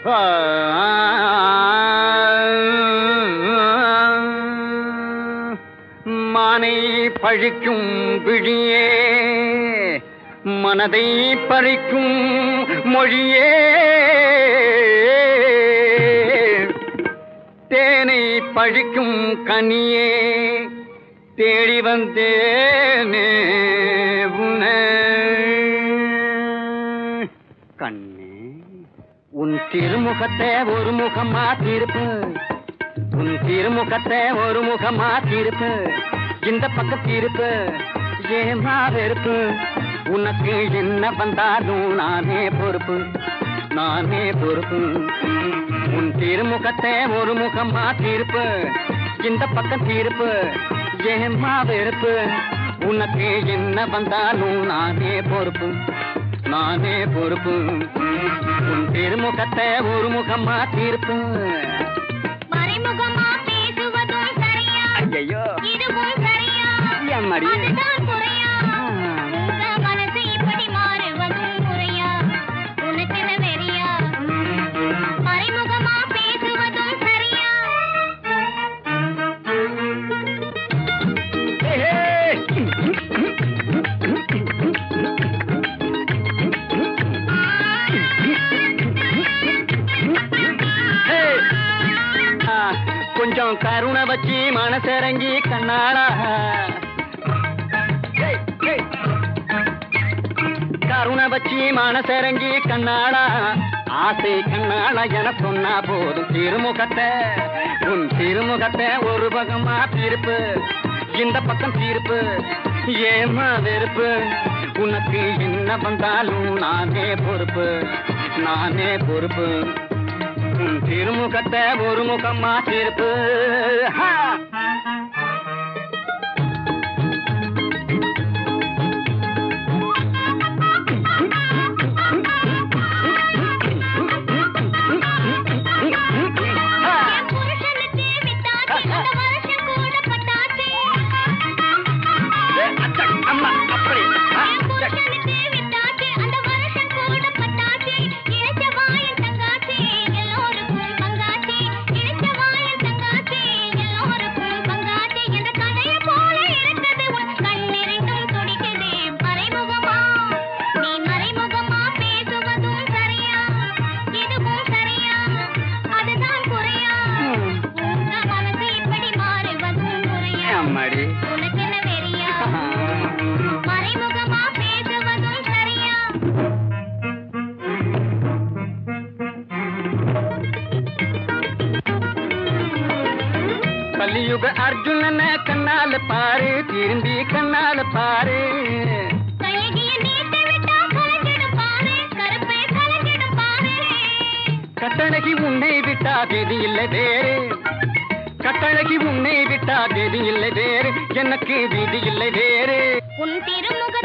மானை பழிக்கும் விழியே மனதை பறிக்கும் மொழியே தேனை பழிக்கும் கனியே தேடி வந்தேனே உன்னை. கண்ணே உன் திருமுகத்தை ஒரு முகமா திருப்பு உன் திருமுகத்தை ஒரு முகமா திருப்பு இந்த பக்கம் திருப்பு ஏமா வெறுப்பு உனக்கு என்ன வந்தாலும் நானே பொறுப்பு நானே பொறுப்பு உன் திருமுகத்தை ஒரு முகமா திருப்பு இந்த பக்கம் திருப்பு ஏமா வெறுப்பு உனக்கு என்ன வந்தாலும் நானே பொறுப்பு நானே பொறுப்பு உன் திருமுகத்தை ஒரு முகமா திருப்பு மறைமுகமா பேசுவதும் சரியா ஐயோ இதுவும் சரியா எம்மடி அதுதான் குறையா உங்க மனசு இப்படி மாறுவதும் முறையா உனக்கென வெறியா மறைமுகமா பேசுவதும் சரியா ஆ, கொஞ்சம் கருணை வச்சு மனசிறங்கி கண்ணாளா கருணை வச்சு மனசிறங்கி கண்ணாளா ஆசை கண்ணாளா என சொன்னா போதும் திருமுகத்தை உன் திருமுகத்தை ஒரு பக்கமா தீர்ப்பு இந்த பக்கம் தீர்ப்பு ஏமா வெறுப்பு உனக்கு என்ன வந்தாலும் நானே பொறுப்பு நானே பொறுப்பு உன் திருமுகத்தை ஒரு முகமா தீர்ப்பு ஹா! என் புருஷனுக்கு விட்டாச்சு அந்த வருஷம் கூட பட்டாச்சு அம்மா அப்படி ஆ, என் புருஷனுக்கு விட்டாச்சு அந்த வருஷம் கூட பட்டாச்சு இழைச்ச வாயன் தங்காச்சு எல்லோருக்கும் பங்காச்சு இழைச்ச வாயன் தங்காச்சு எல்லோருக்கும் பங்காச்சு என்ற கதையை போல இருக்குது உன் கண்ணிரண்டும் துடிக்குது மறைமுகமா நீ மறைமுகமா பேசுவதும் சரியா இதுவும் சரியா அதுதான் குறையா உங்க மனசு இப்படி மாறுவதும் முறையா அம்மாடி உனக்கென்ன வெறியா மறைமுகமா பேசுவதும் சரியா கலியுக அர்ஜுனன கண்ணால பாரு திரும்பி கண்ணால பாரு கழுகிய நீட்டு விட்டா கலங்கிடும் பாரு கருப்பை கலங்கிடும் பாரு கட்டழகி உன்னை விட்டா தேதி இல்லை வேறு கட்டழகி உன்னை விட்டா தேதி இல்லை வேறு எனக்கு வீதி இல்லை வேறு உன் திருமுக